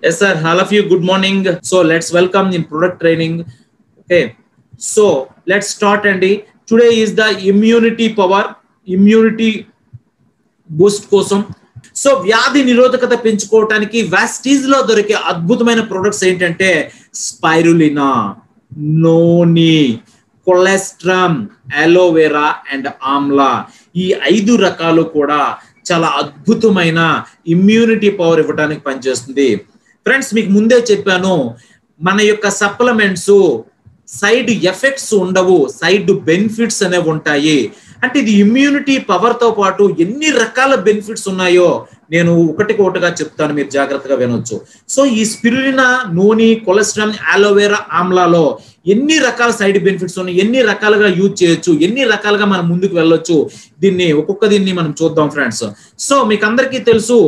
Yes, sir. All of you, good morning. So let's welcome in product training. Okay. So let's start, Andy. Today is the immunity power, immunity boost కోసం so వ్యాధి నిరోధకత పెంచుకోవటానికి Vestige లో దొరికే అద్భుతమైన products ఏంటంటే spirulina noni colostrum aloe vera and amla ఈ ఐదు రకాలు కూడా చాలా అద్భుతమైన ఇమ్యూనిటీ పవర్ ఇవ్వడానికి పనిచేస్తుంది ఫ్రెండ్స్ మీకు ముందే చెప్పాను మన యొక్క సప్లిమెంట్స్ సైడ్ ఎఫెక్ట్స్ ఉండవు సైడ్ బెనిఫిట్స్ అనేవి ఉంటాయి అంటే ఇది ఇమ్యూనిటీ పవర్ తో పాటు ఎన్ని రకాల బెనిఫిట్స్ ఉన్నాయో నేను ఒకటికి ఒకటిగా చెప్తాను మీరు జాగ్రత్తగా వినొచ్చు సో ఈ స్పిరులినా నూనె కొలెస్ట్రాల్ ఆలోవేరా ఆమ్లాలో ఎన్ని రకాల సైడ్ బెనిఫిట్స్ ఉన్నాయి ఎన్ని రకాలుగా యూజ్ చేయొచ్చు ఎన్ని రకాలుగా మనం ముందుకు వెళ్ళొచ్చు దీన్ని ఒక్కొక్క దీన్ని మనం చూద్దాం ఫ్రెండ్స్ సో మీకు అందరికీ తెలుసు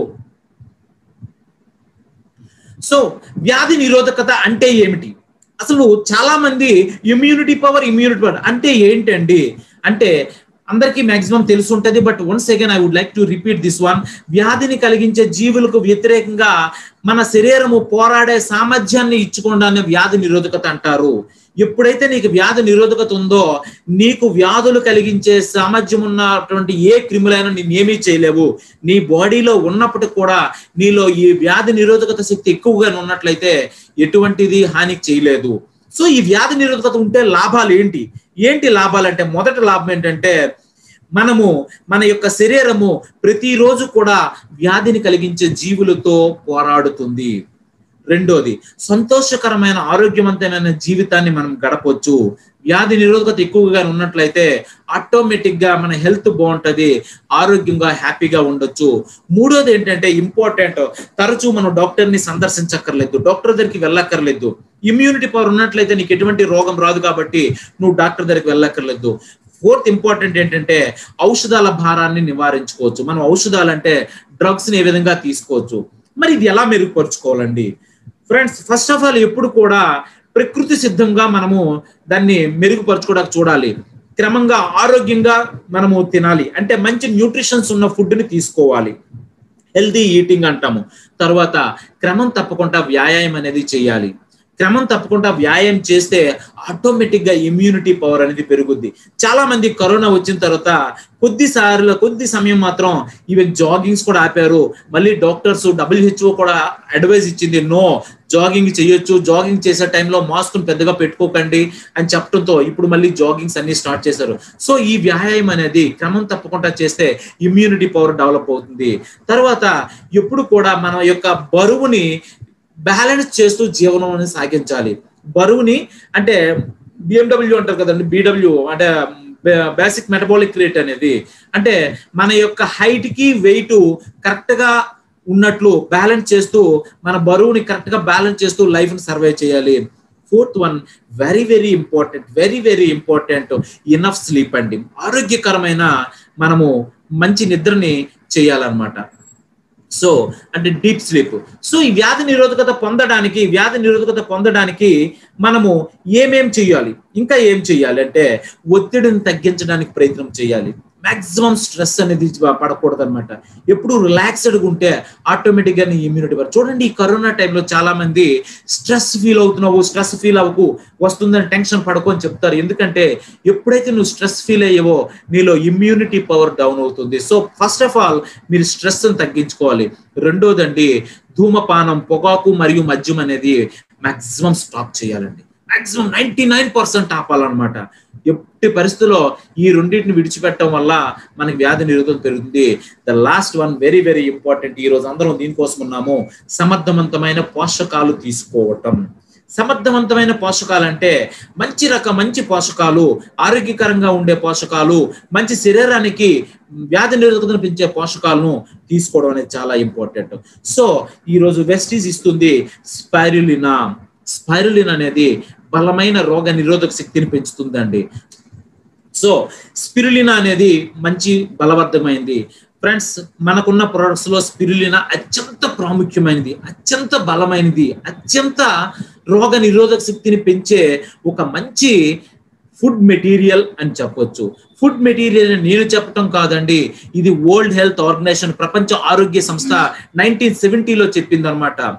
సో వ్యాధి నిరోధకత అంటే ఏమిటి అసలు చాలా మంది ఇమ్యూనిటీ పవర్ ఇమ్యూనిటీ పవర్ అంటే ఏంటండి అంటే అందరికీ మాక్సిమం తెలిసి ఉంటుంది but once again I would like to repeat this one వ్యాధిని కలిగించే జీవులకు వ్యతిరేకంగా మన శరీరము పోరాడే సామర్థ్యాన్ని ఇచ్చుకోవడాన్ని వ్యాధి నిరోధకత అంటారు ఎప్పుడైతే నీకు వ్యాధి నిరోధకత ఉందో నీకు వ్యాధులు కలిగించే సామర్థ్యం ఉన్నటువంటి ఏ క్రిములైనా నేను ఏమీ చేయలేవు నీ బాడీలో ఉన్నప్పటికి కూడా నీలో ఈ వ్యాధి నిరోధకత శక్తి ఎక్కువగా ఉన్నట్లయితే ఎటువంటిది హానికి చేయలేదు సో ఈ వ్యాధి నిరోధకత ఉంటే లాభాలు ఏంటి ఏంటి లాభాలు అంటే మొదటి లాభం ఏంటంటే మనము మన యొక్క శరీరము ప్రతిరోజు కూడా వ్యాధిని కలిగించే జీవులతో పోరాడుతుంది రెండోది సంతోషకరమైన ఆరోగ్యవంతమైన జీవితాన్ని మనం గడపవచ్చు వ్యాధి నిరోధకత ఎక్కువగా ఉన్నట్లయితే ఆటోమేటిక్ గా మన హెల్త్ బాగుంటది ఆరోగ్యంగా హ్యాపీగా ఉండొచ్చు మూడోది ఏంటంటే ఇంపార్టెంట్ తరచూ మనం డాక్టర్ ని సందర్శించక్కర్లేదు డాక్టర్ దగ్గరికి వెళ్ళక్కర్లేదు ఇమ్యూనిటీ పవర్ ఉన్నట్లయితే నీకు ఎటువంటి రోగం రాదు కాబట్టి నువ్వు డాక్టర్ దగ్గరికి వెళ్ళక్కర్లేదు ఫోర్త్ ఇంపార్టెంట్ ఏంటంటే ఔషధాల భారాన్ని నివారించుకోవచ్చు మనం ఔషధాలు అంటే డ్రగ్స్ ని ఏ విధంగా తీసుకోవచ్చు మరి ఇది ఎలా మెరుగుపరుచుకోవాలండి ఫ్రెండ్స్ ఫస్ట్ ఆఫ్ ఆల్ ఎప్పుడు కూడా ప్రకృతి సిద్ధంగా మనము దాన్ని మెరుగుపరచుకోవడానికి చూడాలి క్రమంగా ఆరోగ్యంగా మనము తినాలి అంటే మంచి న్యూట్రిషన్స్ ఉన్న ఫుడ్ని తీసుకోవాలి హెల్దీ ఈటింగ్ అంటాము తర్వాత క్రమం తప్పకుండా వ్యాయామం అనేది చేయాలి క్రమం తప్పకుండా వ్యాయామం చేస్తే ఆటోమేటిక్ గా ఇమ్యూనిటీ పవర్ అనేది పెరుగుద్ది చాలా మంది కరోనా వచ్చిన తర్వాత కొద్ది సార్లు కొద్ది సమయం మాత్రం ఈవెన్ జాగింగ్స్ కూడా ఆపారు మళ్ళీ డాక్టర్స్ డబ్ల్యూహెచ్ఓ కూడా అడ్వైజ్ ఇచ్చింది నో జాగింగ్ చేయొచ్చు జాగింగ్ చేసే టైంలో మాస్క్ పెద్దగా పెట్టుకోకండి అని చెప్పడంతో ఇప్పుడు మళ్ళీ జాగింగ్స్ అన్ని స్టార్ట్ చేశారు సో ఈ వ్యాయామం అనేది క్రమం తప్పకుండా చేస్తే ఇమ్యూనిటీ పవర్ డెవలప్ అవుతుంది తర్వాత ఎప్పుడు కూడా మన యొక్క బరువుని బ్యాలెన్స్ చేస్తూ జీవనం అనేది సాగించాలి బరువుని అంటే బిఎండబ్ల్యూ అంటారు కదండి బీడబ్ల్యూ అంటే బేసిక్ మెటబాలిక్ రేట్ అనేది అంటే మన యొక్క హైట్ కి వెయిట్ కరెక్ట్ గా ఉన్నట్లు బ్యాలెన్స్ చేస్తూ మన బరువుని కరెక్ట్ గా బ్యాలెన్స్ చేస్తూ లైఫ్ ని సర్వే చేయాలి fourth one very very important very very important enough sleep అండి ఆరోగ్యకరమైన మనము మంచి నిద్రని చేయాలన్నమాట సో అంటే డీప్ స్లీప్ సో ఈ వ్యాధి నిరోధకత పొందడానికి వ్యాధి నిరోధకత పొందడానికి మనము ఏమేం చేయాలి ఇంకా ఏం చేయాలి అంటే ఒత్తిడిని తగ్గించడానికి ప్రయత్నం చేయాలి మాక్సిమం స్ట్రెస్ అనేది పడకూడదు అనమాట ఎప్పుడు రిలాక్స్డ్గా ఉంటే ఆటోమేటిక్ గా నీ ఇమ్యూనిటీ పవర్ చూడండి ఈ కరోనా టైంలో చాలా మంది స్ట్రెస్ ఫీల్ అవుతున్నావు స్ట్రెస్ ఫీల్ అవ్వకు వస్తుందని టెన్షన్ పడకు అని చెప్తారు ఎందుకంటే ఎప్పుడైతే నువ్వు స్ట్రెస్ ఫీల్ అయ్యేవో నీలో ఇమ్యూనిటీ పవర్ డౌన్ అవుతుంది సో ఫస్ట్ ఆఫ్ ఆల్ మీరు స్ట్రెస్ తగ్గించుకోవాలి రెండోదండి ధూమపానం పొగాకు మరియు మద్యం అనేది మాక్సిమం స్టాప్ చేయాలండి మాక్సిమం నైన్టీ నైన్ పర్సెంట్ ఆపాలన్నమాట ఎట్టి పరిస్థితుల్లో ఈ రెండింటిని విడిచిపెట్టడం వల్ల మనకి వ్యాధి నిరోధం పెరుగుతుంది the last one very very important ఈ రోజు అందరం దీనికోసం ఉన్నాము సమర్థవంతమైన పోషకాలు తీసుకోవటం సమర్థవంతమైన పోషకాలు అంటే మంచి రకం మంచి పోషకాలు ఆరోగ్యకరంగా ఉండే పోషకాలు మంచి శరీరానికి వ్యాధి నిరోధకతను పెంచే పోషకాలను తీసుకోవడం అనేది చాలా ఇంపార్టెంట్ సో ఈ రోజు వెస్టీస్ ఇస్తుంది స్పైరులినా స్పైరులిన్ అనేది బలమైన రోగ నిరోధక శక్తిని పెంచుతుందండి సో స్పిరులినా అనేది మంచి బలవర్ధమైంది ఫ్రెండ్స్ మనకున్న ప్రొడక్ట్స్ లో స్పిరులినా అత్యంత ప్రాముఖ్యమైనది అత్యంత బలమైనది అత్యంత రోగ నిరోధక శక్తిని పెంచే ఒక మంచి ఫుడ్ మెటీరియల్ అని చెప్పొచ్చు ఫుడ్ మెటీరియల్ నేను చెప్పటం కాదండి ఇది వరల్డ్ హెల్త్ ఆర్గనైజేషన్ ప్రపంచ ఆరోగ్య సంస్థ నైన్టీన్ సెవెంటీలో చెప్పింది అనమాట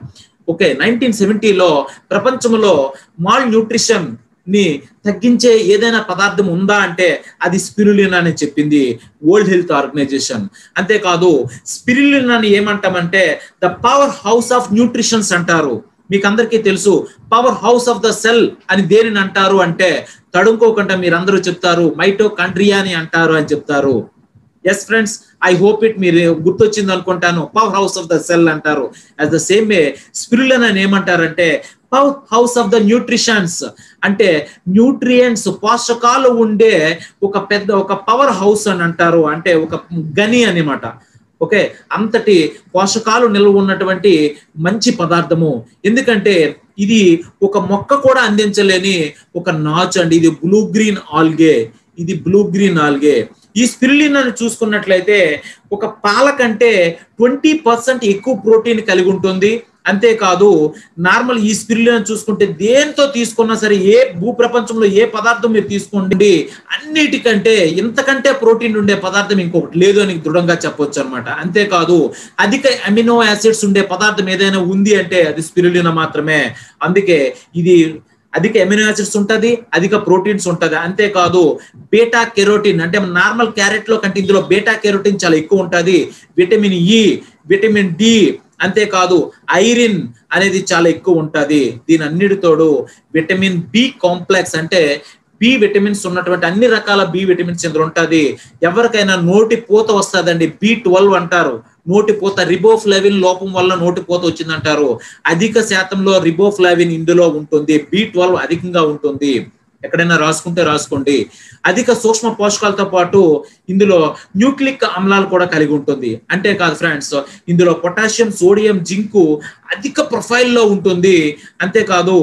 ఓకే నైన్టీన్ సెవెంటీలో ప్రపంచంలో మాల్ న్యూట్రిషన్ ని తగ్గించే ఏదైనా పదార్థం ఉందా అంటే అది స్పిరులిన్ అని చెప్పింది వరల్డ్ హెల్త్ ఆర్గనైజేషన్ అంతేకాదు స్పిరులిన్ అని ఏమంటామంటే the power house of nutritions అంటారు మీకు అందరికీ తెలుసు power house of the cell అని దేనిని అంటారు అంటే తడుముకోకుండా మీరందరూ చెప్తారు మైటో కంట్రియా అని అంటారు అని చెప్తారు yes friends I hope it మీరు గుర్తొచ్చింది అనుకుంటాను power house of the cell అంటారు as the same way spirulina అని ఏమంటారంటే power house of the nutritions అంటే న్యూట్రియంట్స్ పోషకాలు ఉండే ఒక పెద్ద ఒక పవర్ హౌస్ అని అంటారు అంటే ఒక గని అనమాట ఓకే అంతటి పోషకాలు నిల్వ ఉన్నటువంటి మంచి పదార్థము ఎందుకంటే ఇది ఒక మొక్క కూడా అందించలేని ఒక నాచు అండి ఇది బ్లూ గ్రీన్ ఆల్గే ఇది బ్లూ గ్రీన్ ఆల్గే ఈ స్పిరులిన్ అని చూసుకున్నట్లయితే ఒక పాల కంటే ట్వంటీ పర్సెంట్ ఎక్కువ ప్రోటీన్ కలిగి ఉంటుంది అంతేకాదు నార్మల్ ఈ స్పిరులిన్ చూసుకుంటే దేంతో తీసుకున్నా సరే ఏ భూప్రపంచంలో ఏ పదార్థం మీరు తీసుకోండి అన్నిటికంటే ఇంతకంటే ప్రోటీన్ ఉండే పదార్థం ఇంకొకటి లేదు అని దృఢంగా చెప్పొచ్చు అనమాట అంతేకాదు అధిక అమినో యాసిడ్స్ ఉండే పదార్థం ఏదైనా ఉంది అంటే అది స్పిరులిన మాత్రమే అందుకే ఇది అధిక ఎమినో యాసిడ్స్ ఉంటది అధిక ప్రోటీన్స్ ఉంటది అంతేకాదు బీటా కెరోటిన్ అంటే నార్మల్ క్యారెట్ లో కంటే ఇందులో బీటా కెరోటిన్ చాలా ఎక్కువ ఉంటది విటమిన్ ఇ విటమిన్ డి అంతేకాదు ఐరిన్ అనేది చాలా ఎక్కువ ఉంటది దీని అన్నిటితోడు విటమిన్ బి కాంప్లెక్స్ అంటే బి విటమిన్స్ ఉన్నటువంటి అన్ని రకాల బి విటమిన్స్ ఇందులో ఉంటది ఎవరికైనా నోటి పూత వస్తుందండి బి ట్వెల్వ్ అంటారు నోటి పూత రిబోఫ్లావిన్ లోపం వల్ల నోటి పూత వచ్చిందంటారు అధిక శాతంలో రిబోఫ్లావిన్ ఇందులో ఉంటుంది బి ట్వెల్వ్ అధికంగా ఉంటుంది ఎక్కడైనా రాసుకుంటే రాసుకోండి అధిక సూక్ష్మ పోషకాలతో పాటు ఇందులో న్యూక్లిక్ అమ్లాలు కూడా కలిగి ఉంటుంది అంతేకాదు ఫ్రెండ్స్ ఇందులో పొటాషియం సోడియం జింకు అధిక ప్రొఫైల్లో ఉంటుంది అంతేకాదు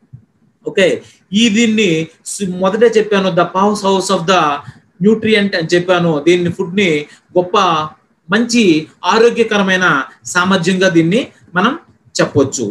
ఓకే ఈ దీన్ని మొదటే చెప్పాను the powers house of the nutrient అని చెప్పాను దీన్ని ఫుడ్ ని గొప్ప మంచి ఆరోగ్యకరమైన సామర్థ్యంగా దీన్ని మనం చెప్పొచ్చు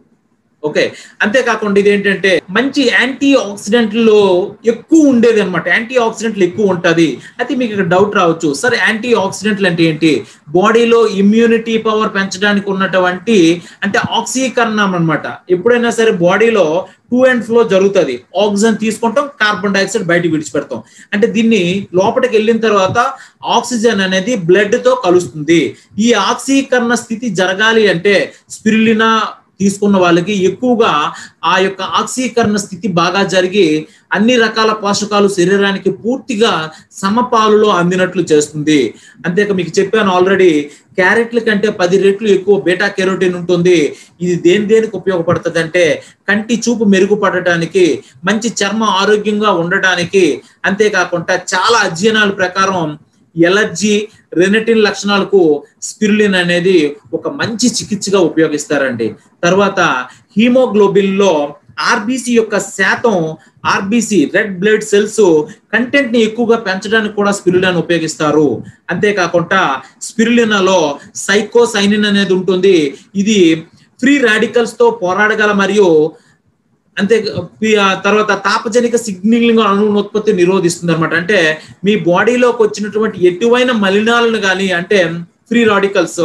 ఓకే అంతేకాకుండా ఇది ఏంటంటే మంచి యాంటీ ఆక్సిడెంట్లు ఎక్కువ ఉండేది అనమాట యాంటీ ఆక్సిడెంట్లు ఎక్కువ ఉంటది అయితే మీకు ఇక్కడ డౌట్ రావచ్చు సరే యాంటీ ఆక్సిడెంట్లు అంటే ఏంటి బాడీలో ఇమ్యూనిటీ పవర్ పెంచడానికి ఉన్నటువంటి అంటే ఆక్సీకరణం అనమాట ఎప్పుడైనా సరే బాడీలో టూ అండ్ ఫ్లో జరుగుతుంది ఆక్సిజన్ తీసుకుంటాం కార్బన్ డైఆక్సైడ్ బయటకు విడిచిపెడతాం అంటే దీన్ని లోపలికి వెళ్ళిన తర్వాత ఆక్సిజన్ అనేది బ్లడ్ తో కలుస్తుంది ఈ ఆక్సీకరణ స్థితి జరగాలి అంటే స్పిరులినా తీసుకున్న వాళ్ళకి ఎక్కువగా ఆ యొక్క ఆక్సీకరణ స్థితి బాగా జరిగి అన్ని రకాల పోషకాలు శరీరానికి పూర్తిగా సమపాలులో అందినట్లు చేస్తుంది అంతేక మీకు చెప్పాను ఆల్రెడీ క్యారెట్ల కంటే పది రెట్లు ఎక్కువ బీటా కెరోటిన్ ఉంటుంది ఇది దేని దేనికి ఉపయోగపడుతుంది అంటే కంటి చూపు మెరుగుపడటానికి మంచి చర్మ ఆరోగ్యంగా ఉండటానికి అంతేకాకుండా చాలా అధ్యయనాల ప్రకారం ఎలర్జీ రెనటిన్ లక్షణాలకు స్పిరులిన్ అనేది ఒక మంచి చికిత్సగా ఉపయోగిస్తారండి తర్వాత హీమోగ్లోబిన్ లో ఆర్బీసీ యొక్క శాతం RBC red blood cells content ని ఎక్కువగా పెంచడానికి కూడా స్పిరులిన్ ఉపయోగిస్తారు అంతేకాకుండా స్పిరులినాలో సైకోసైనిన్ అనేది ఉంటుంది ఇది ఫ్రీ రాడికల్స్ తో పోరాడగల మరియు అంతే తర్వాత తాపజనిక సిగ్నలింగ్ అణువుల ఉత్పత్తి నిరోధిస్తుంది అనమాట అంటే మీ బాడీలోకి వచ్చినటువంటి ఎటువైన మలినాలను కానీ అంటే ఫ్రీ రాడికల్స్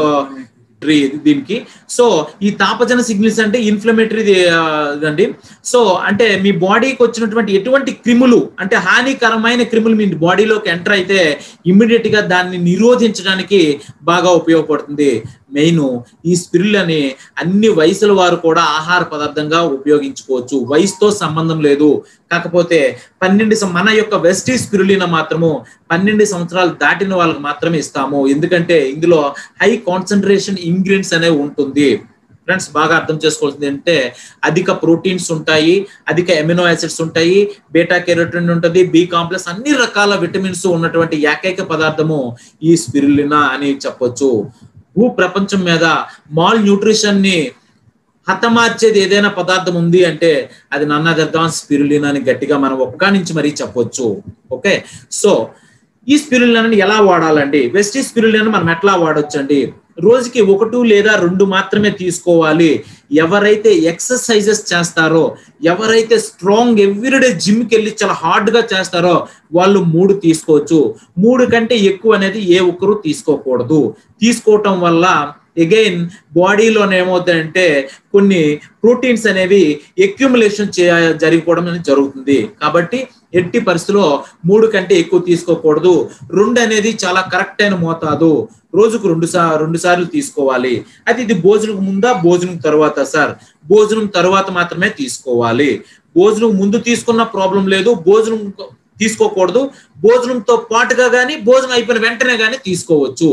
దీనికి సో ఈ తాపజన సిగ్నల్స్ అంటే ఇన్ఫ్లమేటరీ అండి సో అంటే మీ బాడీకి వచ్చినటువంటి ఎటువంటి క్రిములు అంటే హానికరమైన క్రిములు మీ బాడీలోకి ఎంటర్ అయితే ఇమ్మీడియట్ గా దాన్ని నిరోధించడానికి బాగా ఉపయోగపడుతుంది మెయిన్ ఈ స్పిరుల్ అని అన్ని వయసుల వారు కూడా ఆహార పదార్థంగా ఉపయోగించుకోవచ్చు వయసుతో సంబంధం లేదు కాకపోతే పన్నెండు మన యొక్క వెస్టీ స్పిరులిన మాత్రము పన్నెండు సంవత్సరాలు దాటిన వాళ్ళకి మాత్రమే ఇస్తాము ఎందుకంటే ఇందులో హై కాన్సన్ట్రేషన్ ఇంగ్రీడియంట్స్ అనేవి ఉంటుంది ఫ్రెండ్స్ బాగా అర్థం చేసుకోవాల్సింది అంటే అధిక ప్రోటీన్స్ ఉంటాయి అధిక ఎమినో యాసిడ్స్ ఉంటాయి బీటా కెరోటిన్ ఉంటుంది బి కాంప్లెక్స్ అన్ని రకాల విటమిన్స్ ఉన్నటువంటి ఏకైక పదార్థము ఈ స్పిరులినా అని చెప్పొచ్చు భూ ప్రపంచం మీద మాల్ న్యూట్రిషన్ ని హతమార్చేది ఏదైనా పదార్థం ఉంది అంటే అది నన్నదర్థం స్పిరులినా అని గట్టిగా మనం ఒక్క నుంచి మరీ చెప్పొచ్చు ఓకే సో ఈ స్పిరులినాని ఎలా వాడాలండి వెస్టీ స్పిరులినా మనం ఎట్లా వాడొచ్చండి రోజుకి ఒకటి లేదా రెండు మాత్రమే తీసుకోవాలి ఎవరైతే ఎక్సర్సైజెస్ చేస్తారో ఎవరైతే స్ట్రాంగ్ ఎవ్రీడే జిమ్కి వెళ్ళి చాలా హార్డ్ గా చేస్తారో వాళ్ళు మూడు తీసుకోవచ్చు మూడు కంటే ఎక్కువ అనేది ఏ ఒక్కరు తీసుకోకూడదు తీసుకోవటం వల్ల ఎగైన్ బాడీలో ఏమవుతాయంటే కొన్ని ప్రోటీన్స్ అనేవి ఎక్యుములేషన్ చే జరిగిపోవడం అనేది జరుగుతుంది కాబట్టి ఎట్టి పరిస్థితిలో మూడు కంటే ఎక్కువ తీసుకోకూడదు రెండు అనేది చాలా కరెక్ట్ అయిన మోతాదు రోజుకు రెండు సా రెండు సార్లు తీసుకోవాలి అయితే ఇది భోజనం ముందా భోజనం తర్వాత సార్ భోజనం తర్వాత మాత్రమే తీసుకోవాలి భోజనం ముందు తీసుకున్న ప్రాబ్లం లేదు భోజనం తీసుకోకూడదు భోజనంతో పాటుగా కానీ భోజనం అయిపోయిన వెంటనే కానీ తీసుకోవచ్చు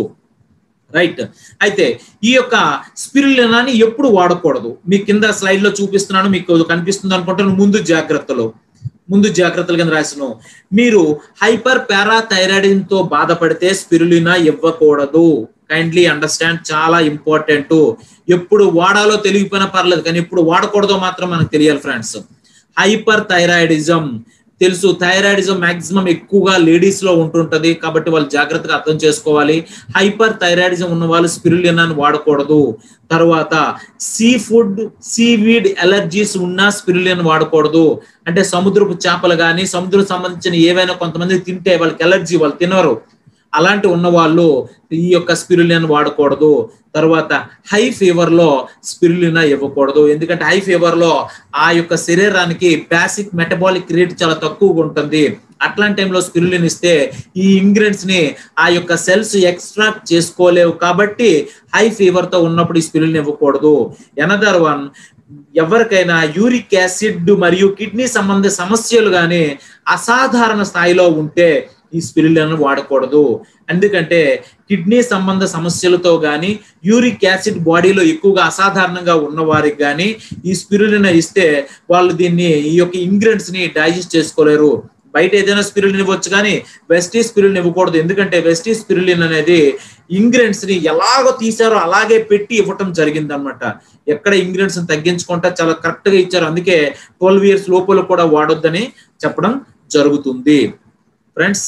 రైట్ అయితే ఈ యొక్క స్పిరులినాన్ని ఎప్పుడు వాడకూడదు మీ కింద స్లైడ్ లో చూపిస్తున్నాను మీకు కనిపిస్తుంది అనుకుంటాను ముందు జాగ్రత్తలో ముందు జాగ్రత్తలు కింద రాసిన మీరు హైపర్ పారాథైరాయిడిజం తో బాధపడితే స్పిరులినా ఇవ్వకూడదు కైండ్లీ అండర్స్టాండ్ చాలా ఇంపార్టెంట్ ఎప్పుడు వాడాలో తెలియకపోయినా పర్లేదు కానీ ఎప్పుడు వాడకూడదో మాత్రం మనకు తెలియాలి ఫ్రెండ్స్ హైపర్ థైరాయిడిజం తెలుసు థైరాయిడిజం మాక్సిమం ఎక్కువగా లేడీస్ లో ఉంటుంటది కాబట్టి వాళ్ళు జాగ్రత్తగా అర్థం చేసుకోవాలి హైపర్ థైరాయిడిజం ఉన్న వాళ్ళు స్పిరులినాన్ని వాడకూడదు తర్వాత సీ ఫుడ్ సీవీడ్ ఎలర్జీస్ ఉన్న స్పిరులియన్ వాడకూడదు అంటే సముద్రపు చేపలు కానీ సముద్రం సంబంధించిన ఏవైనా కొంతమంది తింటే వాళ్ళకి ఎలర్జీ వాళ్ళు తినరు అలాంటి ఉన్న వాళ్ళు ఈ యొక్క స్పిరులియన్ వాడకూడదు తర్వాత హై ఫీవర్ లో స్పిరులినా ఇవ్వకూడదు ఎందుకంటే హై ఫీవర్ లో ఆ యొక్క శరీరానికి బేసిక్ మెటబాలిక్ రేట్ చాలా తక్కువగా ఉంటుంది అట్లాంటి టైంలో స్పిరులిన్ ఇస్తే ఈ ఇంగ్రీడియంట్స్ ని ఆ యొక్క సెల్స్ ఎక్స్ట్రాక్ట్ చేసుకోలేవు కాబట్టి హై ఫీవర్ తో ఉన్నప్పుడు ఈ స్పిరులిన్ ఇవ్వకూడదు ఎనదర్ వన్ ఎవరికైనా యూరిక్ యాసిడ్ మరియు కిడ్నీ సంబంధ సమస్యలు కానీ అసాధారణ స్థాయిలో ఉంటే ఈ స్పిరులిన్ వాడకూడదు ఎందుకంటే కిడ్నీ సంబంధ సమస్యలతో కానీ యూరిక్ యాసిడ్ బాడీలో ఎక్కువగా అసాధారణంగా ఉన్న వారికి కానీ ఈ స్పిరులిన్ ఇస్తే వాళ్ళు దీన్ని ఈ యొక్క ఇంగ్రీడియంట్స్ ని డైజెస్ట్ చేసుకోలేరు బయట ఏదైనా స్పిరులిన్ ఇవ్వచ్చు కానీ వెస్టీ స్పిరులిన్ ఇవ్వకూడదు ఎందుకంటే వెస్టీ స్పిరులిన్ అనేది ఇంగ్రీడియంట్స్ ని ఎలాగో తీసారో అలాగే పెట్టి ఇవ్వటం జరిగింది అనమాట ఎక్కడ ఇంగ్రీడియంట్స్ తగ్గించుకుంటా చాలా కరెక్ట్ గా ఇచ్చారు అందుకే ట్వెల్వ్ ఇయర్స్ లోపల కూడా వాడొద్దని చెప్పడం జరుగుతుంది ఫ్రెండ్స్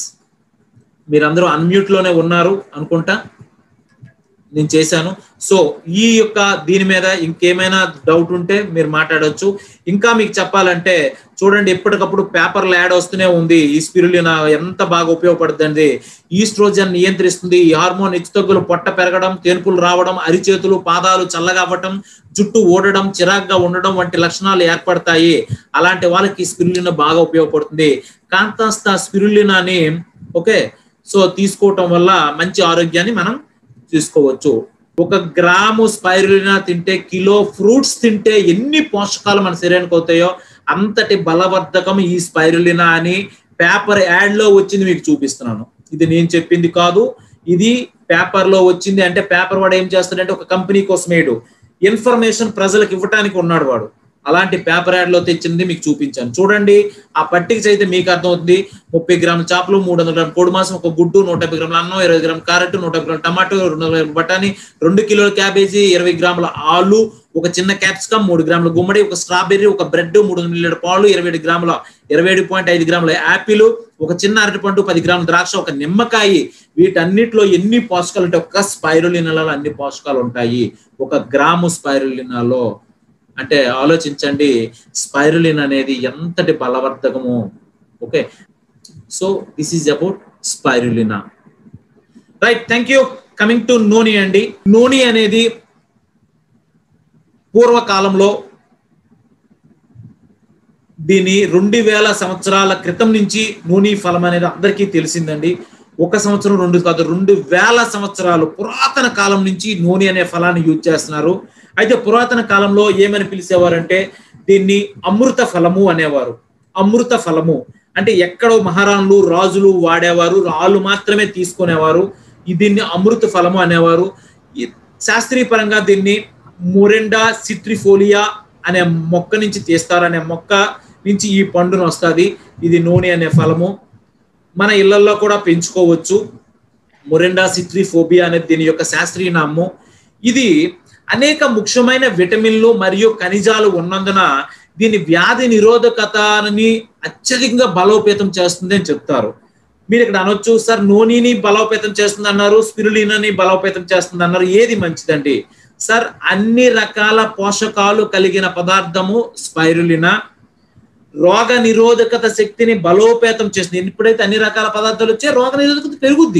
మీరందరూ అన్మ్యూట్ లోనే ఉన్నారు అనుకుంటా నేను చేశాను సో ఈ యొక్క దీని మీద ఇంకేమైనా డౌట్ ఉంటే మీరు మాట్లాడవచ్చు ఇంకా మీకు చెప్పాలంటే చూడండి ఎప్పటికప్పుడు పేపర్లు యాడ్ వస్తూనే ఉంది ఈ స్పిరులిన ఎంత బాగా ఉపయోగపడుతుంది ఈస్ట్రోజన్ నియంత్రిస్తుంది ఈ హార్మోన్ హెచ్చుతగ్గులు పొట్ట పెరగడం తేనుపులు రావడం అరిచేతులు పాదాలు చల్లగా అవ్వటం జుట్టు ఓడడం చిరాగ్గా ఉండడం వంటి లక్షణాలు ఏర్పడతాయి అలాంటి వాళ్ళకి స్పిరులిన బాగా ఉపయోగపడుతుంది కాంతాస్త స్పిరులినాని ఓకే సో తీసుకోవటం వల్ల మంచి ఆరోగ్యాన్ని మనం తీసుకోవచ్చు ఒక గ్రాము స్పైరులినా తింటే కిలో ఫ్రూట్స్ తింటే ఎన్ని పోషకాలు మన శరీరానికి అవుతాయో అంతటి బలవర్ధకం ఈ స్పైరులినా అని పేపర్ యాడ్ లో వచ్చింది మీకు చూపిస్తున్నాను ఇది నేను చెప్పింది కాదు ఇది పేపర్ లో వచ్చింది అంటే పేపర్ వాడు ఏం చేస్తాడంటే ఒక కంపెనీ కోసమేడు ఇన్ఫర్మేషన్ ప్రజలకు ఇవ్వటానికి ఉన్నాడు వాడు అలాంటి పేపర్ యాడ్ లో తెచ్చింది మీకు చూపించాను చూడండి ఆ పట్టిక అయితే మీకు అర్థమవుతుంది ముప్పై గ్రాముల చేపలు మూడు వందల గ్రాముల పొడి మాసం ఒక గుడ్డు నూట యాభై గ్రాముల అన్నం ఇరవై గ్రాముల క్యారెట్ నూట యాభై గ్రాముల టమాటో రెండు వందల గ్రాముల బఠానీ రెండు కిలోల క్యాబేజీ ఇరవై గ్రాముల ఆలు ఒక చిన్న క్యాప్సికమ్ మూడు గ్రాముల గుమ్మడి ఒక స్ట్రాబెర్రీ ఒక బ్రెడ్ మూడు వందల లీటర్ పాలు ఇరవై ఏడు గ్రాముల ఇరవై ఏడు పాయింట్ ఐదు గ్రాముల యాపిల్ ఒక చిన్న అరటిపండు పది గ్రాముల ద్రాక్ష ఒక నిమ్మకాయ వీటన్నిటిలో ఎన్ని పోషకాలు ఉంటాయి ఒక స్పైరులినాలో అన్ని పోషకాలు ఉంటాయి ఒక గ్రాము స్పైరులినాలో అంటే ఆలోచించండి స్పైరులిన్ అనేది ఎంతటి బలవర్ధకము okay so this is about spirulina right thank you coming to నూనె అండి నూనె అనేది పూర్వకాలంలో దీని రెండు వేల సంవత్సరాల క్రితం నుంచి నూనె ఫలం అనేది అందరికీ తెలిసిందండి ఒక సంవత్సరం రెండు కాదు రెండు వేల సంవత్సరాలు పురాతన కాలం నుంచి నూనె అనే ఫలాన్ని యూజ్ చేస్తున్నారు అయితే పురాతన కాలంలో ఏమని పిలిచేవారంటే దీన్ని అమృత ఫలము అనేవారు అమృత ఫలము అంటే ఎక్కడో మహారాణులు రాజులు వాడేవారు రాళ్ళు మాత్రమే తీసుకునేవారు దీన్ని అమృత ఫలము అనేవారు శాస్త్రీయ పరంగా దీన్ని మొరెండా సిట్రిఫోలియా అనే మొక్క నుంచి తీస్తారు అనే మొక్క నుంచి ఈ పండును వస్తుంది ఇది నూనె అనే ఫలము మన ఇళ్లలో కూడా పెంచుకోవచ్చు మొరెండా సిట్రిఫోబియా అనేది దీని యొక్క శాస్త్రీయ నామము ఇది అనేక ముఖ్యమైన విటమిన్లు మరియు ఖనిజాలు ఉన్నందున దీని వ్యాధి నిరోధకతని అత్యధికంగా బలోపేతం చేస్తుంది అని చెప్తారు మీరు ఇక్కడ అనొచ్చు సార్ నూనెని బలోపేతం చేస్తుంది అన్నారు స్పిరులినని బలోపేతం చేస్తుంది అన్నారు ఏది మంచిదండి సార్ అన్ని రకాల పోషకాలు కలిగిన పదార్థము స్పైరులినా రోగ నిరోధకత శక్తిని బలోపేతం చేస్తుంది ఎప్పుడైతే అన్ని రకాల పదార్థాలు వచ్చే రోగ నిరోధకత పెరుగుద్ది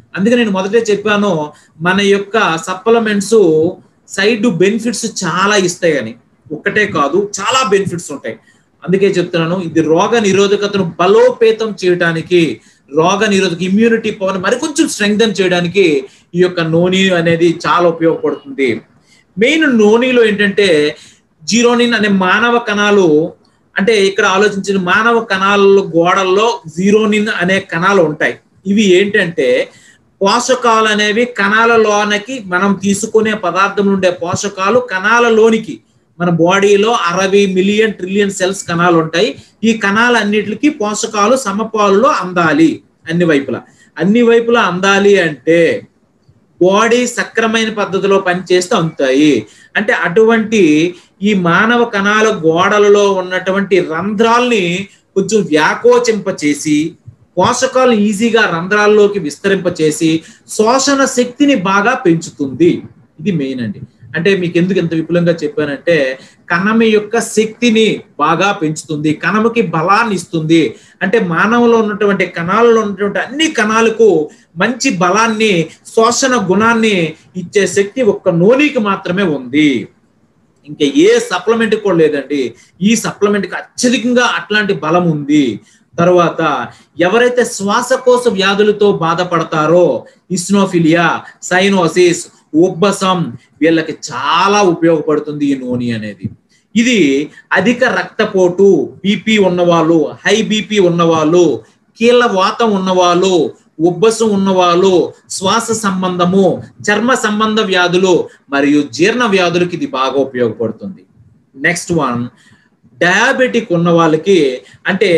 అందుకే నేను మొదటే చెప్పాను మన యొక్క సప్లిమెంట్స్ సైడ్ బెనిఫిట్స్ చాలా ఇస్తాయి అని ఒక్కటే కాదు చాలా బెనిఫిట్స్ ఉంటాయి అందుకే చెప్తున్నాను ఇది రోగ నిరోధకతను బలోపేతం చేయడానికి రోగ నిరోధక ఇమ్యూనిటీ పవర్ మరికొంచెం స్ట్రెంగ్థన్ చేయడానికి ఈ యొక్క నూనె అనేది చాలా ఉపయోగపడుతుంది మెయిన్ నూనెలో ఏంటంటే జీరోనిన్ అనే మానవ కణాలు అంటే ఇక్కడ ఆలోచించిన మానవ కణాల గోడల్లో జీరోనిన్ అనే కణాలు ఉంటాయి ఇవి ఏంటంటే పోషకాలు అనేవి కణాలలోనికి మనం తీసుకునే పదార్థం ఉండే పోషకాలు కణాలలోనికి మన బాడీలో అరవై మిలియన్ ట్రిలియన్ సెల్స్ కణాలు ఉంటాయి ఈ కణాలన్నిటికి పోషకాలు సమపాలులో అందాలి అన్ని వైపులా అన్ని వైపులా అందాలి అంటే బాడీ సక్రమైన పద్ధతిలో పనిచేస్తే అందుతాయి అంటే అటువంటి ఈ మానవ కణాల గోడలలో ఉన్నటువంటి రంధ్రాల్ని కొంచెం వ్యాకోచింపచేసి పోషకాలను ఈజీగా రంధ్రాల్లోకి విస్తరింపచేసి శోషణ శక్తిని బాగా పెంచుతుంది ఇది మెయిన్ అండి అంటే మీకు ఎందుకు ఎంత విపులంగా చెప్పానంటే కణమ యొక్క శక్తిని బాగా పెంచుతుంది కణముకి బలాన్ని ఇస్తుంది అంటే మానవులో ఉన్నటువంటి కణాలలో ఉన్నటువంటి అన్ని కణాలకు మంచి బలాన్ని శోషణ గుణాన్ని ఇచ్చే శక్తి ఒక్క నూనెకి మాత్రమే ఉంది ఇంకా ఏ సప్లిమెంట్ కూడా లేదండి ఈ సప్లిమెంట్కి అత్యధికంగా అట్లాంటి బలం ఉంది తర్వాత ఎవరైతే శ్వాసకోశ వ్యాధులతో బాధపడతారో ఇస్నోఫిలియా సైనోసిస్ ఉబ్బసం వీళ్ళకి చాలా ఉపయోగపడుతుంది ఈ నూనె అనేది ఇది అధిక రక్తపోటు బీపీ ఉన్నవాళ్ళు హై బీపీ ఉన్నవాళ్ళు కీళ్ళ వాతం ఉన్నవాళ్ళు ఉబ్బసం ఉన్నవాళ్ళు శ్వాస సంబంధము చర్మ సంబంధ వ్యాధులు మరియు జీర్ణ వ్యాధులకి ఇది బాగా ఉపయోగపడుతుంది నెక్స్ట్ వన్ డయాబెటిక్ ఉన్న వాళ్ళకి అంటే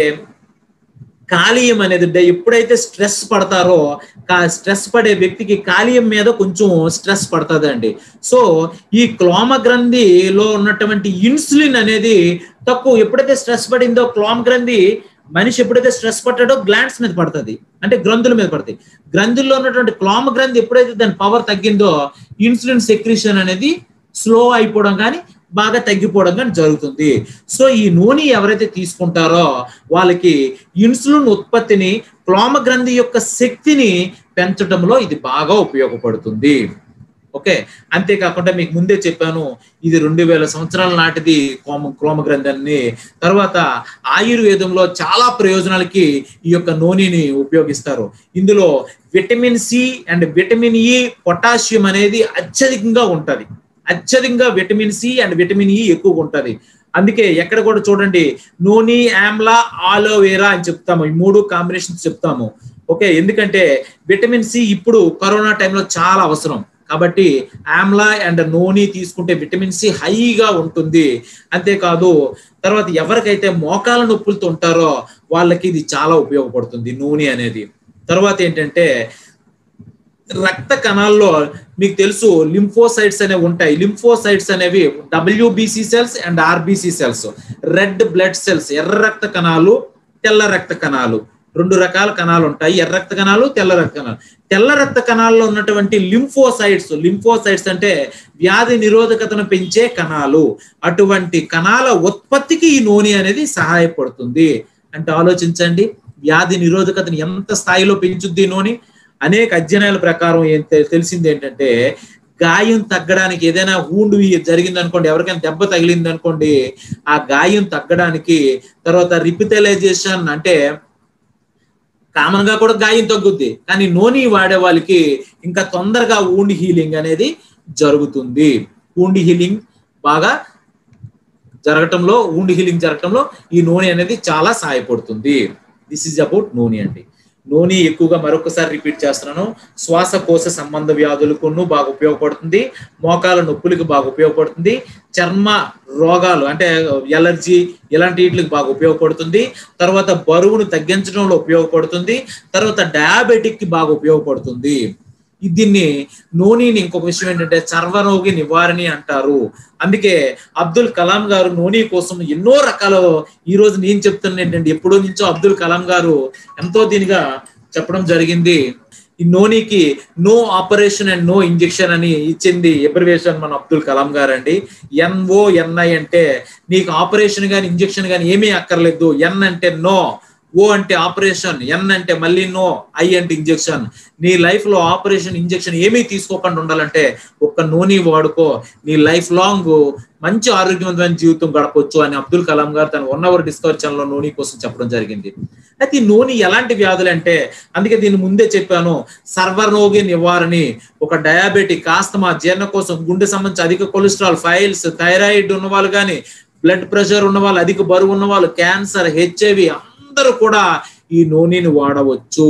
కాలియం అనేది ఎప్పుడైతే స్ట్రెస్ పడతారో స్ట్రెస్ పడే వ్యక్తికి కాలియం మీద కొంచెం స్ట్రెస్ పడుతుందండి సో ఈ క్లోమ గ్రంథిలో ఉన్నటువంటి ఇన్సులిన్ అనేది తక్కువ ఎప్పుడైతే స్ట్రెస్ పడిందో క్లోమ గ్రంథి మనిషి ఎప్పుడైతే స్ట్రెస్ పట్టాడో గ్లాండ్స్ మీద పడుతుంది అంటే గ్రంథుల మీద పడుతుంది గ్రంథుల్లో ఉన్నటువంటి క్లోమ గ్రంథి ఎప్పుడైతే దాని పవర్ తగ్గిందో ఇన్సులిన్ సెక్రిషన్ అనేది స్లో అయిపోవడం కానీ బాగా తగ్గిపోవడం కానీ జరుగుతుంది సో ఈ నూనె ఎవరైతే తీసుకుంటారో వాళ్ళకి ఇన్సులిన్ ఉత్పత్తిని క్లోమ గ్రంథి యొక్క శక్తిని పెంచడంలో ఇది బాగా ఉపయోగపడుతుంది ఓకే అంతేకాకుండా మీకు ముందే చెప్పాను ఇది రెండు వేల సంవత్సరాల నాటిది క్లోమ క్లోమ గ్రంథాన్ని తర్వాత ఆయుర్వేదంలో చాలా ప్రయోజనాలకి ఈ యొక్క నూనెని ఉపయోగిస్తారు ఇందులో vitamin C and vitamin E potassium అనేది అత్యధికంగా ఉంటది అత్యధికంగా విటమిన్ సి అండ్ విటమిన్ ఈ ఎక్కువగా ఉంటది అందుకే ఎక్కడ కూడా చూడండి నూనె ఆమ్లా ఆలోవేరా అని చెప్తాము ఈ మూడు కాంబినేషన్స్ చెప్తాము ఓకే ఎందుకంటే విటమిన్ సి ఇప్పుడు కరోనా టైంలో చాలా అవసరం కాబట్టి ఆమ్లా అండ్ నూనె తీసుకుంటే విటమిన్ సి హైగా ఉంటుంది అంతేకాదు తర్వాత ఎవరికైతే మోకాల నొప్పులతో ఉంటారో వాళ్ళకి ఇది చాలా ఉపయోగపడుతుంది నూనె అనేది తర్వాత ఏంటంటే రక్త కణాల్లో మీకు తెలుసు లింఫోసైట్స్ అనేవి ఉంటాయి లింఫోసైట్స్ అనేవి WBC cells and RBC cells red blood cells ఎర్ర రక్త కణాలు తెల్ల రక్త కణాలు రెండు రకాల కణాలు ఉంటాయి ఎర్ర రక్త కణాలు తెల్ల రక్త కణాలు తెల్ల రక్త కణాల్లో ఉన్నటువంటి లింఫోసైట్స్ లింఫోసైట్స్ అంటే వ్యాధి నిరోధకతను పెంచే కణాలు అటువంటి కణాల ఉత్పత్తికి ఈ నూనె అనేది సహాయపడుతుంది అంటే ఆలోచించండి వ్యాధి నిరోధకతను ఎంత స్థాయిలో పెంచుద్ది నూనె అనేక అధ్యయనాల ప్రకారం ఏం తెలిసింది ఏంటంటే గాయం తగ్గడానికి ఏదైనా ఊండు జరిగింది అనుకోండి ఎవరికైనా దెబ్బ తగిలింది అనుకోండి ఆ గాయం తగ్గడానికి తర్వాత రిపిటలైజేషన్ అంటే కామన్ గా కూడా గాయం తగ్గుద్ది కానీ నూనె వాడే వాళ్ళకి ఇంకా తొందరగా ఊండి హీలింగ్ అనేది జరుగుతుంది ఊండి హీలింగ్ బాగా జరగటంలో ఊండి హీలింగ్ జరగటంలో ఈ నూనె అనేది చాలా సహాయపడుతుంది దిస్ ఈజ్ అబౌట్ నూనె అండి నూనె ఎక్కువగా మరొకసారి రిపీట్ చేస్తున్నాను శ్వాసకోశ సంబంధ వ్యాధులకు బాగా ఉపయోగపడుతుంది మోకాల నొప్పులకు బాగా ఉపయోగపడుతుంది చర్మ రోగాలు అంటే ఎలర్జీ ఇలాంటి వీటికి బాగా ఉపయోగపడుతుంది తర్వాత బరువును తగ్గించడంలో ఉపయోగపడుతుంది తర్వాత డయాబెటిక్ కి బాగా ఉపయోగపడుతుంది దీన్ని నూనెని ఇంకొక విషయం ఏంటంటే చర్వరోగి నివారణి అంటారు అందుకే అబ్దుల్ కలాం గారు నూనె కోసం ఎన్నో రకాల ఈ రోజు నేను చెప్తున్నా ఏంటంటే ఎప్పుడో నుంచో అబ్దుల్ కలాం గారు ఎంతో దీనిగా చెప్పడం జరిగింది ఈ నోనీకి no operation and no injection అని ఇచ్చింది ఎబ్రివేషన్ మన అబ్దుల్ కలాం గారు అండి ఎన్ఓ ఎన్ఐ అంటే నీకు ఆపరేషన్ కానీ ఇంజెక్షన్ కానీ ఏమీ అక్కర్లేదు ఎన్ అంటే నో ఓ అంటే ఆపరేషన్ ఎన్ అంటే మళ్ళీ నో ఐ అంటే ఇంజెక్షన్ నీ లైఫ్ లో ఆపరేషన్ ఇంజెక్షన్ ఏమీ తీసుకోకుండా ఉండాలంటే ఒక్క నూనె వాడుకో నీ లైఫ్ లాంగ్ మంచి ఆరోగ్యవంతమైన జీవితం గడపొచ్చు అని అబ్దుల్ కలాం గారు తన వన్ అవర్ డిస్కవర్ ఛానల్లో నూనె కోసం చెప్పడం జరిగింది అయితే ఈ నూనె ఎలాంటి వ్యాధులు అంటే అందుకే దీన్ని ముందే చెప్పాను సర్వరోగి నివారణి ఒక డయాబెటిక్ ఆస్తమా జీర్ణకోశం గుండె సంబంధించి అధిక కొలెస్ట్రాల్ ఫైల్స్ థైరాయిడ్ ఉన్న వాళ్ళు కానీ బ్లడ్ ప్రెషర్ ఉన్న వాళ్ళు అధిక బరువు ఉన్న వాళ్ళు క్యాన్సర్ హెచ్ఐవి అందరూ కూడా ఈ నూనెని వాడవచ్చు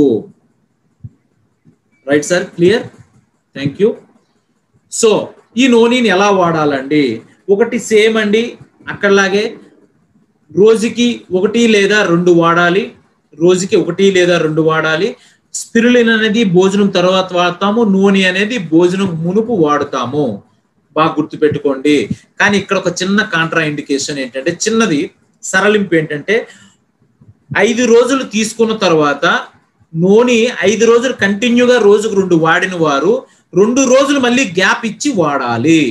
right sir clear thank you so ఈ నూనెని ఎలా వాడాలండి ఒకటి సేమ్ అండి అక్కడలాగే రోజుకి ఒకటి లేదా రెండు వాడాలి రోజుకి ఒకటి లేదా రెండు వాడాలి స్పిరులిన్ అనేది భోజనం తర్వాత వాడతాము నూనె అనేది భోజనం మునుపు వాడుతాము బాగా గుర్తుపెట్టుకోండి కానీ ఇక్కడ ఒక చిన్న కాంట్రా ఇండికేషన్ ఏంటంటే చిన్నది సరళింపు ఏంటంటే ఐదు రోజులు తీసుకున్న తర్వాత నూనె ఐదు రోజులు కంటిన్యూగా రోజుకు రెండు వాడిన వారు రెండు రోజులు మళ్ళీ గ్యాప్ ఇచ్చి వాడాలి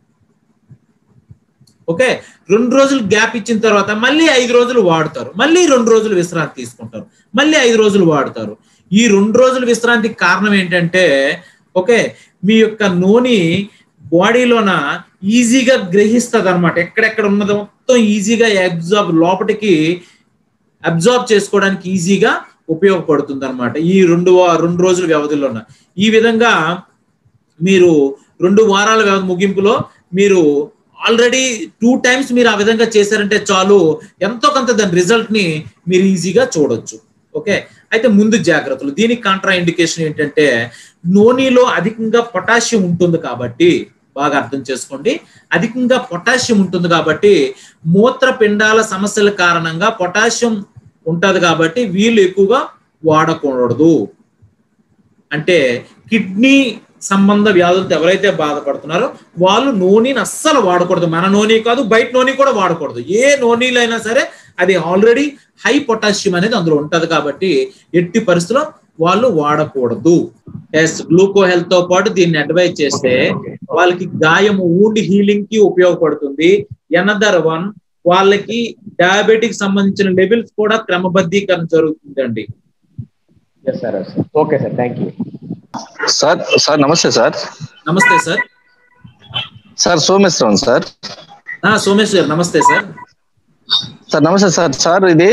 ఓకే రెండు రోజులు గ్యాప్ ఇచ్చిన తర్వాత మళ్ళీ ఐదు రోజులు వాడతారు మళ్ళీ రెండు రోజులు విశ్రాంతి తీసుకుంటారు మళ్ళీ ఐదు రోజులు వాడతారు ఈ రెండు రోజుల విశ్రాంతికి కారణం ఏంటంటే ఓకే మీ యొక్క నూనె బాడీలోన ఈజీగా గ్రహిస్తుంది అనమాట ఎక్కడెక్కడ ఉన్నదో మొత్తం ఈజీగా అబ్జార్బ్ లోపలికి అబ్జార్బ్ చేసుకోవడానికి ఈజీగా ఉపయోగపడుతుంది అనమాట ఈ రెండు రెండు రోజుల వ్యవధిలోన ఈ విధంగా మీరు రెండు వారాల వ్యవధి ముగింపులో మీరు ఆల్రెడీ టూ టైమ్స్ మీరు ఆ విధంగా చేశారంటే చాలు ఎంతో కొంత దాని రిజల్ట్ ని మీరు ఈజీగా చూడొచ్చు ఓకే అయితే ముందు జాగ్రత్తలు దీనికి కాంట్రా ఇండికేషన్ ఏంటంటే నూనెలో అధికంగా పొటాషియం ఉంటుంది కాబట్టి బాగా అర్థం చేసుకోండి అధికంగా పొటాషియం ఉంటుంది కాబట్టి మూత్రపిండాల సమస్యల కారణంగా పొటాషియం ఉంటది కాబట్టి వీళ్ళు ఎక్కువగా వాడకూడదు అంటే కిడ్నీ సంబంధ వ్యాధులతో ఎవరైతే బాధపడుతున్నారో వాళ్ళు నూనెని అస్సలు వాడకూడదు మన నూనె కాదు బయట నూనె కూడా వాడకూడదు ఏ నూనెలైనా సరే అది ఆల్రెడీ హై పొటాషియం అనేది అందులో ఉంటది కాబట్టి ఎట్టి పరిస్థితుల్లో వాళ్ళు వాడకూడదు ఎస్ గ్లూకో హెల్త్ తో పాటు దీన్ని అడ్వైజ్ చేస్తే వాళ్ళకి గాయము ఊండ్ హీలింగ్ కి ఉపయోగపడుతుంది ఎనదర్ వన్ వాళ్ళకి డయాబెటిక్ సంబంధించిన లెవెల్స్ కూడా క్రమబద్ధీకరణ జరుగుతుందండి sir okay sir thank you sir sir నమస్తే సార్ నమస్తే sir sir Someshwaram sir Somesh garu నమస్తే సార్ సార్ నమస్తే సార్ సార్ ఇది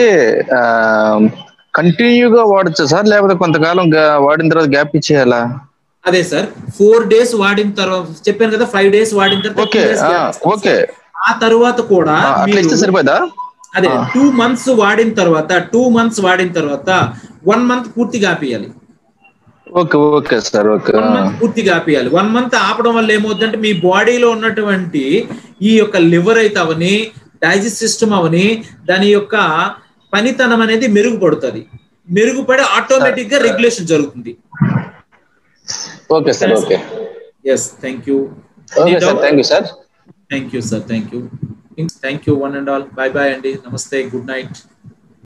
కంటిన్యూగా వాడచ్చు సార్ లేకపోతే కొంతకాలం గా- వాడిన తర్వాత గ్యాప్ ఇచ్చేయాలా అదే సార్ ఫోర్ డేస్ వాడిన తర్వాత చెప్పాను కదా ఫైవ్ డేస్ వాడిన తర్వాత ఓకే two days gap ఇస్తాం ఓకే సార్. ఆ తర్వాత కూడా అట్లా ఇస్తే మీరు- సరిపోదా అదే ఆ. టూ మంత్స్ వాడిన తర్వాత టూ మంత్స్ వాడిన తర్వాత వన్ మంత్ పూర్తిగా ఆపేయాలి okay okay sir okay one month పూర్తిగా ఆపేయాలి వన్ మంత్ ఆపడం వల్ల ఏమవుతుందంటే మీ బాడీలో ఉన్నటువంటి ఈ యొక్క లివర్ అయితే అవని డైజెస్ట్ సిస్టమ్ అవని దాని యొక్క పనితనం అనేది మెరుగుపడుతుంది మెరుగుపడి ఆటోమేటిక్ గా రెగ్యులేషన్ జరుగుతుంది okay sir okay yes thank you okay sir thank you sir thank you sir thank you thank you one and all bye bye అండి నమస్తే గుడ్ నైట్